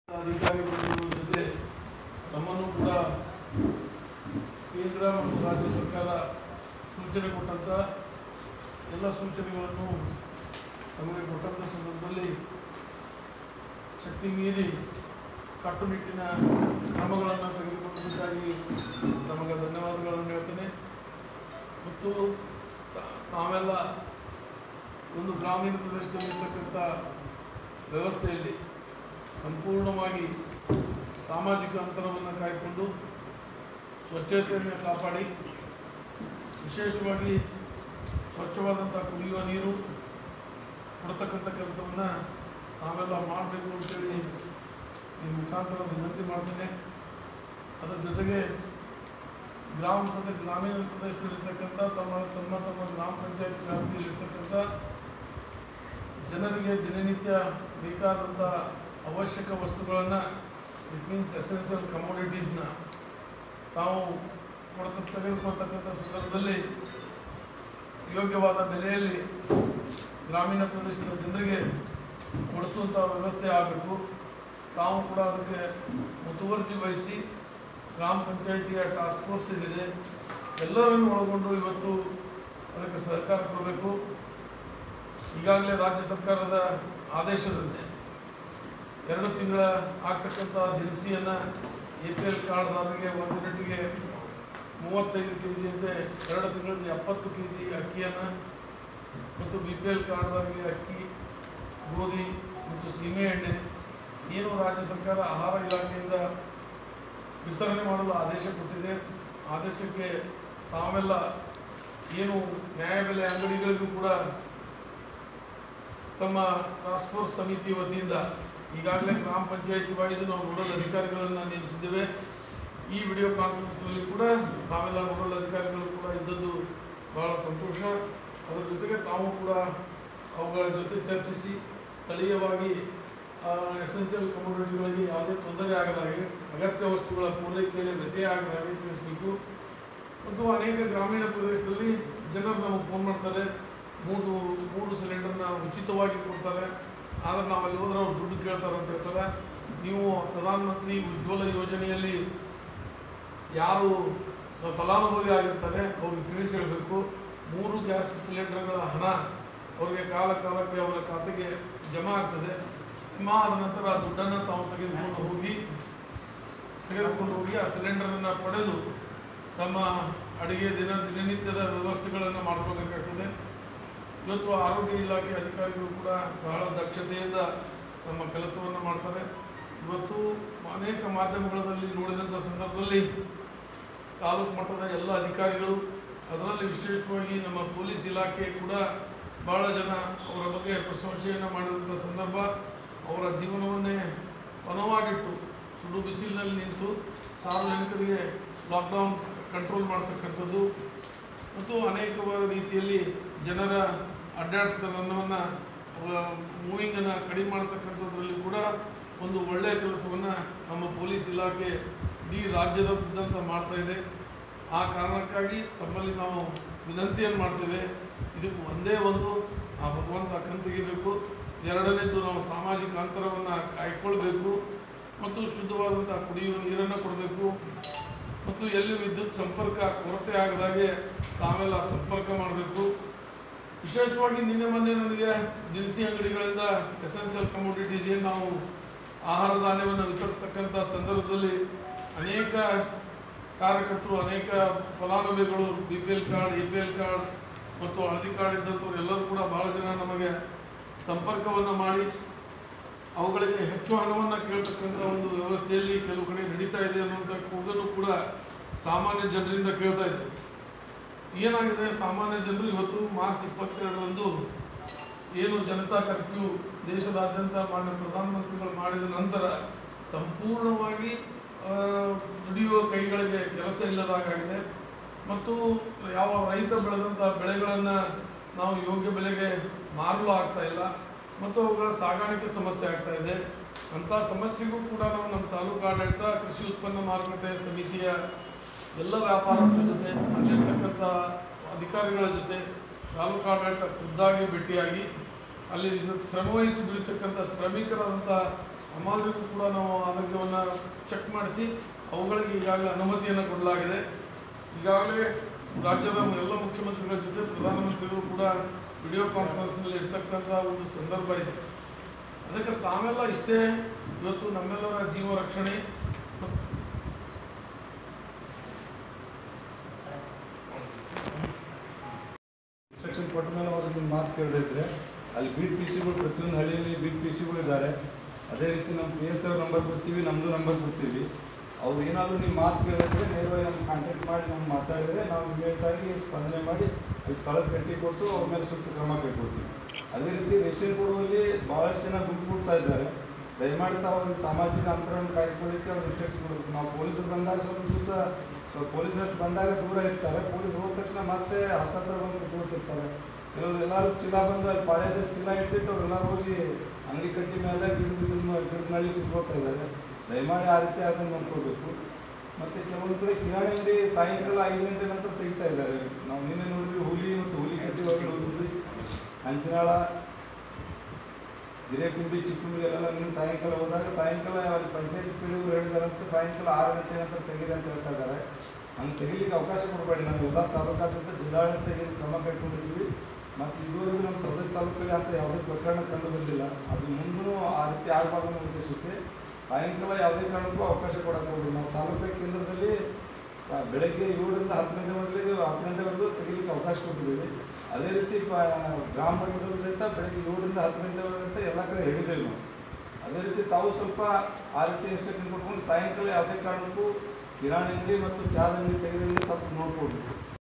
ಅಧಿಕಾರಿಗಳ ಜೊತೆ ತಮ್ಮನ್ನು ಕೂಡ ಕೇಂದ್ರ ಮತ್ತು ರಾಜ್ಯ ಸರ್ಕಾರ ಸೂಚನೆ ಕೊಟ್ಟಂಥ ಎಲ್ಲ ಸೂಚನೆಗಳನ್ನು ನಮಗೆ ಕೊಟ್ಟಂಥ ಸಂದರ್ಭದಲ್ಲಿ ಶಕ್ತಿ ಮೀರಿ ಕಟ್ಟುನಿಟ್ಟಿನ ಕ್ರಮಗಳನ್ನು ತೆಗೆದುಕೊಂಡದಕ್ಕಾಗಿ ನಮಗೆ ಧನ್ಯವಾದಗಳನ್ನು ಹೇಳ್ತೇನೆ ಮತ್ತು ತಾ- ತಾವೆಲ್ಲ ಒಂದು ಗ್ರಾಮೀಣ ಪ್ರದೇಶದಲ್ಲಿರ್ತಕ್ಕಂಥ ವ್ಯವಸ್ಥೆಯಲ್ಲಿ ಸಂಪೂರ್ಣವಾಗಿ ಸಾಮಾಜಿಕ ಅಂತರವನ್ನು ಕಾಯ್ಕೊಂಡು ಸ್ವಚ್ಛತೆಯನ್ನು ಕಾಪಾಡಿ ವಿಶೇಷವಾಗಿ ಸ್ವಚ್ಛವಾದಂಥ ಕುಡಿಯುವ ನೀರು ಕೊಡ್ತಕ್ಕಂಥ ಕೆಲಸವನ್ನು ನಾವೆಲ್ಲ ಮಾಡಬೇಕು ಅಂತೇಳಿ ಈ ಮುಖಾಂತರ ವಿನಂತಿ ಮಾಡ್ತೇನೆ ಅದರ ಜೊತೆಗೆ ಗ್ರಾಮ ಪ್ರದೇಶ ಗ್ರಾಮೀಣ ಪ್ರದೇಶದಲ್ಲಿರ್ತಕ್ಕಂಥ ತಮ್ಮ ತಮ್ಮ ತಮ್ಮ ಗ್ರಾಮ ಪಂಚಾಯತ್ ವ್ಯಾಪ್ತಿಯಲ್ಲಿರ್ತಕ್ಕಂಥ ಜನರಿಗೆ ದಿನನಿತ್ಯ ಬೇಕಾದಂಥ ಅವಶ್ಯಕ ವಸ್ತುಗಳನ್ನು ಇಟ್ ಮೀನ್ಸ್ ಎಸೆನ್ಷಿಯಲ್ ಕಮೋಡಿಟೀಸ್ನ ತಾವು ಕೊಡ್ತ ತೆಗೆದುಕೊಳ್ತಕ್ಕಂಥ ಸಂದರ್ಭದಲ್ಲಿ ಯೋಗ್ಯವಾದ ಬೆಲೆಯಲ್ಲಿ ಗ್ರಾಮೀಣ ಪ್ರದೇಶದ ಜನರಿಗೆ ಕೊಡಿಸುವಂಥ ವ್ಯವಸ್ಥೆ ಆಗಬೇಕು ತಾವು ಕೂಡ ಅದಕ್ಕೆ ಮುತುವರ್ಜಿ ವಹಿಸಿ ಗ್ರಾಮ ಪಂಚಾಯಿತಿಯ ಟಾಸ್ಕ್ ಫೋರ್ಸ್ ಏನಿದೆ ಎಲ್ಲರನ್ನು ಒಳಗೊಂಡು ಇವತ್ತು ಅದಕ್ಕೆ ಸಹಕಾರ ಕೊಡಬೇಕು ಈಗಾಗಲೇ ರಾಜ್ಯ ಸರ್ಕಾರದ ಆದೇಶದಂತೆ ಎರಡು ತಿಂಗಳ ಆಗ್ತಕ್ಕಂಥ ದಿನಸಿಯನ್ನು ಎ ಪಿ ಎಲ್ ಕಾರ್ಡ್ದಾರರಿಗೆ ಒಂದು ಯೂನಿಟ್ಗೆ ಮೂವತ್ತೈದು ಕೆ ಜಿಯಂತೆ ಎರಡು ತಿಂಗಳಲ್ಲಿ ಎಪ್ಪತ್ತು ಕೆ ಜಿ ಅಕ್ಕಿಯನ್ನು ಮತ್ತು ಬಿ ಪಿ ಎಲ್ ಕಾರ್ಡ್ದಾರರಿಗೆ ಅಕ್ಕಿ ಗೋಧಿ ಮತ್ತು ಸೀಮೆ ಎಣ್ಣೆ ಏನು ರಾಜ್ಯ ಸರ್ಕಾರ ಆಹಾರ ಇಲಾಖೆಯಿಂದ ವಿತರಣೆ ಮಾಡಲು ಆದೇಶ ಕೊಟ್ಟಿದೆ ಆದೇಶಕ್ಕೆ ತಾವೆಲ್ಲ ಏನು ನ್ಯಾಯಬೆಲೆ ಅಂಗಡಿಗಳಿಗೂ ಕೂಡ ತಮ್ಮ ಟಾಸ್ಕ್ ಫೋರ್ಸ್ ಸಮಿತಿ ವತಿಯಿಂದ ಈಗಾಗಲೇ ಗ್ರಾಮ ಪಂಚಾಯತಿ ವೈಸ್ ನಾವು ನೋಡಲ್ ಅಧಿಕಾರಿಗಳನ್ನು ನೇಮಿಸಿದ್ದೇವೆ ಈ ವಿಡಿಯೋ ಕಾನ್ಫರೆನ್ಸ್ನಲ್ಲಿ ಕೂಡ ನಾವೆಲ್ಲ ನೋಡಲ್ ಅಧಿಕಾರಿಗಳು ಕೂಡ ಇದ್ದದ್ದು ಬಹಳ ಸಂತೋಷ ಅದರ ಜೊತೆಗೆ ತಾವು ಕೂಡ ಅವುಗಳ ಜೊತೆ ಚರ್ಚಿಸಿ ಸ್ಥಳೀಯವಾಗಿ ಎಸೆನ್ಷಿಯಲ್ ಕಮೋಡಿಟಿಗಳಿಗೆ ಯಾವುದೇ ತೊಂದರೆ ಆಗದ ಹಾಗೆ ಅಗತ್ಯ ವಸ್ತುಗಳ ಪೂರೈಕೆಯಲ್ಲಿ ವ್ಯತ್ಯಯ ಆಗದ ಹಾಗೆ ತಿಳಿಸಬೇಕು ಮತ್ತು ಅನೇಕ ಗ್ರಾಮೀಣ ಪ್ರದೇಶದಲ್ಲಿ ಜನರು ನಮಗೆ ಫೋನ್ ಮಾಡ್ತಾರೆ ಮೂರು ಮೂರು ಸಿಲಿಂಡರ್ನ ಉಚಿತವಾಗಿ ಕೊಡ್ತಾರೆ ಆದರೆ ನಾವು ಅಲ್ಲಿ ಹೋದ್ರೆ ಅವ್ರು ದುಡ್ಡು ಕೇಳ್ತಾರೆ ಅಂತ ಹೇಳ್ತಾರೆ ನೀವು ಪ್ರಧಾನಮಂತ್ರಿ ಉಜ್ವಲ ಯೋಜನೆಯಲ್ಲಿ ಯಾರು ಫಲಾನುಭವಿ ಆಗಿರ್ತಾರೆ ಅವ್ರಿಗೆ ತಿಳಿಸಿ ಹೇಳಬೇಕು ಮೂರು ಗ್ಯಾಸ್ ಸಿಲಿಂಡರ್ಗಳ ಹಣ ಅವರಿಗೆ ಕಾಲ ಕಾಲಕ್ಕೆ ಅವರ ಖಾತೆಗೆ ಜಮಾ ಆಗ್ತದೆ ಜಮಾ ಆದ ನಂತರ ಆ ದುಡ್ಡನ್ನು ತಾವು ತೆಗೆದುಕೊಂಡು ಹೋಗಿ ತೆಗೆದುಕೊಂಡು ಹೋಗಿ ಆ ಸಿಲಿಂಡರನ್ನು ಪಡೆದು ತಮ್ಮ ಅಡಿಗೆ ದಿನ ದಿನನಿತ್ಯದ ವ್ಯವಸ್ಥೆಗಳನ್ನು ಮಾಡ್ಕೋಬೇಕಾಗ್ತದೆ ಇವತ್ತು ಆರೋಗ್ಯ ಇಲಾಖೆ ಅಧಿಕಾರಿಗಳು ಕೂಡ ಬಹಳ ದಕ್ಷತೆಯಿಂದ ತಮ್ಮ ಕೆಲಸವನ್ನು ಮಾಡ್ತಾರೆ ಇವತ್ತು ಅನೇಕ ಮಾಧ್ಯಮಗಳಲ್ಲಿ ನೋಡಿದಂಥ ಸಂದರ್ಭದಲ್ಲಿ ತಾಲೂಕು ಮಟ್ಟದ ಎಲ್ಲ ಅಧಿಕಾರಿಗಳು ಅದರಲ್ಲಿ ವಿಶೇಷವಾಗಿ ನಮ್ಮ ಪೊಲೀಸ್ ಇಲಾಖೆ ಕೂಡ ಬಹಳ ಜನ ಅವರ ಬಗ್ಗೆ ಪ್ರಶಂಸೆಯನ್ನು ಮಾಡಿದಂಥ ಸಂದರ್ಭ ಅವರ ಜೀವನವನ್ನೇ ಪಣವಾಗಿಟ್ಟು ಸುಡು ಬಿಸಿಲಿನಲ್ಲಿ ನಿಂತು ಸಾರ್ವಜನಿಕರಿಗೆ ಲಾಕ್ಡೌನ್ ಕಂಟ್ರೋಲ್ ಮಾಡ್ತಕ್ಕಂಥದ್ದು ಮತ್ತು ಅನೇಕ ರೀತಿಯಲ್ಲಿ ಜನರ ಅಡ್ಡಾಡ್ತನವನ್ನು ಮೂವಿಂಗನ್ನು ಕಡಿಮೆ ಮಾಡ್ತಕ್ಕಂಥದ್ರಲ್ಲಿ ಕೂಡ ಒಂದು ಒಳ್ಳೆಯ ಕೆಲಸವನ್ನು ನಮ್ಮ ಪೊಲೀಸ್ ಇಲಾಖೆ ಇಡೀ ರಾಜ್ಯದಾದ್ಯಂತ ಮಾಡ್ತಾ ಇದೆ ಆ ಕಾರಣಕ್ಕಾಗಿ ತಮ್ಮಲ್ಲಿ ನಾವು ವಿನಂತಿಯನ್ನು ಮಾಡ್ತೇವೆ ಇದಕ್ಕೆ ಒಂದೇ ಒಂದು ಆ ಭಗವಂತ ಕಣ್ ತೆಗಿಬೇಕು ಎರಡನೇದು ನಾವು ಸಾಮಾಜಿಕ ಅಂತರವನ್ನು ಕಾಯ್ಕೊಳ್ಬೇಕು ಮತ್ತು ಶುದ್ಧವಾದಂಥ ಕುಡಿಯುವ ನೀರನ್ನು ಕೊಡಬೇಕು ಮತ್ತು ಎಲ್ಲಿ ವಿದ್ಯುತ್ ಸಂಪರ್ಕ ಕೊರತೆ ಆಗದಾಗೆ ತಾವೆಲ್ಲ ಸಂಪರ್ಕ ಮಾಡಬೇಕು ವಿಶೇಷವಾಗಿ ನಿನ್ನೆ ಮೊನ್ನೆ ನನಗೆ ದಿನಸಿ ಅಂಗಡಿಗಳಿಂದ ಎಸೆನ್ಷಿಯಲ್ ಕಮೋಡಿಟೀಸ್ ಏನು ನಾವು ಆಹಾರ ಧಾನ್ಯವನ್ನು ವಿತರಿಸ್ತಕ್ಕಂಥ ಸಂದರ್ಭದಲ್ಲಿ ಅನೇಕ ಕಾರ್ಯಕರ್ತರು ಅನೇಕ ಫಲಾನುಭವಿಗಳು B P L card A P L card ಮತ್ತು ಹಳದಿ ಕಾರ್ಡ್ ಇದ್ದಂಥವ್ರು ಎಲ್ಲರೂ ಕೂಡ ಭಾಳ ಜನ ನಮಗೆ ಸಂಪರ್ಕವನ್ನು ಮಾಡಿ ಅವುಗಳಿಗೆ ಹೆಚ್ಚು ಹಣವನ್ನು ಕೇಳ್ತಕ್ಕಂಥ ಒಂದು ವ್ಯವಸ್ಥೆಯಲ್ಲಿ ಕೆಲವು ಕಡೆ ನಡೀತಾ ಇದೆ ಅನ್ನುವಂಥ ಕೂಗನ್ನು ಕೂಡ ಸಾಮಾನ್ಯ ಜನರಿಂದ ಕೇಳ್ತಾ ಇದೆ ಏನಾಗಿದೆ ಸಾಮಾನ್ಯ ಜನರು ಇವತ್ತು ಮಾರ್ಚ್ ಇಪ್ಪತ್ತೆರಡರಂದು ಏನು ಜನತಾ ಕರ್ಫ್ಯೂ ದೇಶದಾದ್ಯಂತ ಮಾನ್ಯ ಪ್ರಧಾನಮಂತ್ರಿಗಳು ಮಾಡಿದ ನಂತರ ಸಂಪೂರ್ಣವಾಗಿ ಆ, ದುಡಿಯುವ ಕೈಗಳಿಗೆ ಕೆಲಸ ಇಲ್ಲದಾಗಿದೆ ಮತ್ತು ಯಾವ ರೈತ ಬೆಳೆದಂಥ ಬೆಳೆಗಳನ್ನು ನಾವು ಯೋಗ್ಯ ಬೆಲೆಗೆ ಮಾರಲು ಆಗ್ತಾ ಇಲ್ಲ ಮತ್ತು ಅವುಗಳ ಸಾಗಾಣಿಕೆ ಸಮಸ್ಯೆ ಆಗ್ತಾ ಇದೆ ಅಂಥ ಸಮಸ್ಯೆಗೂ ಕೂಡ ನಾವು ನಮ್ಮ ತಾಲೂಕು ಆಡಳಿತ ಕೃಷಿ ಉತ್ಪನ್ನ ಮಾರುಕಟ್ಟೆ ಸಮಿತಿಯ ಎಲ್ಲ ವ್ಯಾಪಾರಸ್ಥರ ಜೊತೆ ಅಲ್ಲಿರ್ತಕ್ಕಂಥ ಅಧಿಕಾರಿಗಳ ಜೊತೆ ತಾಲೂಕು ಆಡಳಿತ ಖುದ್ದಾಗಿ ಭೇಟಿಯಾಗಿ ಅಲ್ಲಿ ಶ್ರಮವಹಿಸಿ ದುಡಿತಕ್ಕಂಥ ಶ್ರಮಿಕರಾದಂಥ ಹಮಾಲರಿಗೂ ಕೂಡ ನಾವು ಆರೋಗ್ಯವನ್ನು ಚೆಕ್ ಮಾಡಿಸಿ ಅವುಗಳಿಗೆ ಈಗಾಗಲೇ ಅನುಮತಿಯನ್ನು ಕೊಡಲಾಗಿದೆ ಈಗಾಗಲೇ ರಾಜ್ಯದ ಎಲ್ಲ ಮುಖ್ಯಮಂತ್ರಿಗಳ ಜೊತೆ ಪ್ರಧಾನಮಂತ್ರಿಗಳು ಕೂಡ ವಿಡಿಯೋ ಕಾನ್ಫರೆನ್ಸ್ನಲ್ಲಿ ಇರ್ತಕ್ಕಂಥ ಒಂದು ಸಂದರ್ಭ ಇದೆ ಅದಕ್ಕೆ ತಾವೆಲ್ಲ ಇಷ್ಟೇ ಇವತ್ತು ನಮ್ಮೆಲ್ಲರ ಜೀವ ರಕ್ಷಣೆ ಮತ್ತು ಇನ್ಸ್ಟ್ರಕ್ಷನ್ ಕೊಟ್ಟ ಮೇಲೆ ಅವ್ರು ನಿಮ್ಮ ಮಾತು ಕೇಳಿದ್ರೆ ಅಲ್ಲಿ ಬೀಟ್ ಪಿ ಸಿಗಳು ಪ್ರತಿಯೊಂದು ಹಳ್ಳಿಯಲ್ಲಿ ಬೀಟ್ ಪಿ ಸಿಗಳು ಇದ್ದಾರೆ ಅದೇ ರೀತಿ ನಮ್ಮ ಪಿ ಎಸ್ ಅವ್ರ ನಂಬರ್ ಕೊಡ್ತೀವಿ ನಮ್ಮದು ನಂಬರ್ ಕೊಡ್ತೀವಿ ಅವ್ರು ಏನಾದರೂ ನಿಮ್ಮ ಮಾತು ಕೇಳಿದ್ರೆ ನೇರವಾಗಿ ನಮ್ಗೆ ಕಾಂಟ್ಯಾಕ್ಟ್ ಮಾಡಿ ನಮ್ಗೆ ಮಾತಾಡಿದರೆ ನಾವು ಇಮಿಡಿಯೇಟಾಗಿ ಸ್ಪಂದನೆ ಮಾಡಿ ಅಲ್ಲಿ ಸ್ಥಳಕ್ಕೆ ಭೇಟಿ ಕೊಟ್ಟು ಅವ್ರ ಮೇಲೆ ಸೂಕ್ತ ಕ್ರಮ ಕೈಗೊಳ್ತೀವಿ ಅದೇ ರೀತಿ ರೇಷನ್ ಕೊಡುವಲ್ಲಿ ಭಾಳಷ್ಟು ಜನ ದುಡ್ಡು ಕೊಡ್ತಾ ಇದ್ದಾರೆ ದಯಮಾಡಿ ತಾವು ಅವ್ರಿಗೆ ಸಾಮಾಜಿಕ ಅಂತರವನ್ನು ಕಾಯ್ಕೊಳ್ಳಿಕ್ಕೆ ಅವ್ರು ಇನ್ಸ್ಟ್ರಕ್ಷನ್ ಕೊಡಬೇಕು ನಾವು ಪೊಲೀಸರು ಬಂದಾಗ ಸ್ವಲ್ಪ ದಿವಸ ಸ್ವಲ್ಪ ಪೊಲೀಸರು ಬಂದಾಗ ದೂರ ಇರ್ತಾರೆ ಪೊಲೀಸ್ ಹೋದ ತಕ್ಷಣ ಮತ್ತೆ ಹತ್ತತ್ರ ಬಂದು ಕೂತಿರ್ತಾರೆ ಕೆಲವರು ಎಲ್ಲರೂ ಚೀಲ ಬಂದು ಅಲ್ಲಿ ಪಾಳ್ಯದಲ್ಲಿ ಚೀಲ ಇಟ್ಟಿಟ್ಟು ಅವರೆಲ್ಲರೂ ಹೋಗಿ ಅಂಗಡಿ ಕಟ್ಟಿ ಮೇಲೆ ಗಿಡದ ಗಿಡದ ನಳ್ಳಿ ಕುತ್ಕೊಳ್ತಾ ಇದ್ದಾರೆ ದಯಮಾಡಿ ಆ ರೀತಿ ಅದನ್ನು ನೋಡ್ಕೋಬೇಕು ಮತ್ತು ಕೆಲವೊಂದು ಕಡೆ ಕಿರಾಣಿ ಅಂಗಡಿ ಸಾಯಂಕಾಲ ಐದು ಗಂಟೆ ನಂತರ ತೆಗಿತಾ ಇದ್ದಾರೆ ನಾವು ನಿನ್ನೆ ನೋಡಿದ್ವಿ ಹುಲಿ ಮತ್ತು ಹುಲಿ ಕಟ್ಟಿ ಒಳಗೆ ನೋಡಿದ್ವಿ ಹಂಚಿನಾಳ ಹಿರೇಕುಂಡಿ ಚಿಕ್ಕುಂಡಿ ಎಲ್ಲ ನಿನ್ನೆ ಸಾಯಂಕಾಲ ಹೋದಾಗ ಸಾಯಂಕಾಲ ಅಲ್ಲಿ ಪಂಚಾಯತ್ ಪೀಳಿಗೆ ಹೇಳಿದಾರಂತ ಸಾಯಂಕಾಲ ಆರು ಗಂಟೆ ನಂತರ ತೆಗಿದೆ ಅಂತ ಹೇಳ್ತಾ ಇದ್ದಾರೆ ಹಂಗೆ ತೆಗಿಲಿಕ್ಕೆ ಅವಕಾಶ ಕೊಡಬೇಡಿ ನಾವು ಎಲ್ಲ ತಾಲೂಕಾದ್ಯಂತ ಜಿಲ್ಲಾಡಳಿತ ಏನು ಕ್ರಮ ಕೈಗೊಂಡಿದ್ವಿ ಮತ್ತು ಇದುವರೆಗೂ ನಮ್ಮ ಸೌದತ್ತಿ ತಾಲೂಕಲ್ಲಿ ಅಂತ ಯಾವುದೇ ಪ್ರಕರಣ ಕಂಡು ಬಂದಿಲ್ಲ ಅದು ಮುಂದೂ ಆ ರೀತಿ ಆಗಬಾರ್ದು ಅನ್ನೋ ಉದ್ದೇಶಕ್ಕೆ ಸಾಯಂಕಾಲ ಯಾವುದೇ ಕಾರಣಕ್ಕೂ ಅವಕಾಶ ಕೊಡಕ್ಕೆ ಹೋಗ್ಬೇಡಿ ನಾವು ತಾಲೂಕು ಕೇಂದ್ರದಲ್ಲಿ ಆ, ಬೆಳಗ್ಗೆ ಏಳರಿಂದ ಹತ್ತು ಗಂಟೆವರೆಗೆ ಹತ್ತು ಗಂಟೆವರೆಗೂ ತೆಗಿಲಿಕ್ಕೆ ಅವಕಾಶ ಕೊಟ್ಟಿದ್ದೀವಿ ಅದೇ ರೀತಿ ಪ ಗ್ರಾಮ ಮಟ್ಟದಲ್ಲೂ ಸಹಿತ ಬೆಳಗ್ಗೆ ಏಳರಿಂದ ಹತ್ತು ಗಂಟೆವರೆಗೆ ಅಂತ ಎಲ್ಲ ಕಡೆ ಹೇಳಿದ್ದೇವೆ ನಾವು ಅದೇ ರೀತಿ ತಾವು ಸ್ವಲ್ಪ ಆ ರೀತಿ ಇನ್ಸ್ಟ್ರಕ್ಷನ್ ಕೊಟ್ಕೊಂಡು ಸಾಯಂಕಾಲ ಯಾವುದೇ ಕಾರಣಕ್ಕೂ ಕಿರಾಣಿ ಅಂಗಡಿ ಮತ್ತು ಚಹಾದ ಅಂಗಡಿ ತೆಗೆದಲ್ಲಿ ಸ್ವಲ್ಪ ನೋಡ್ಕೊಡ್ಬೇಕು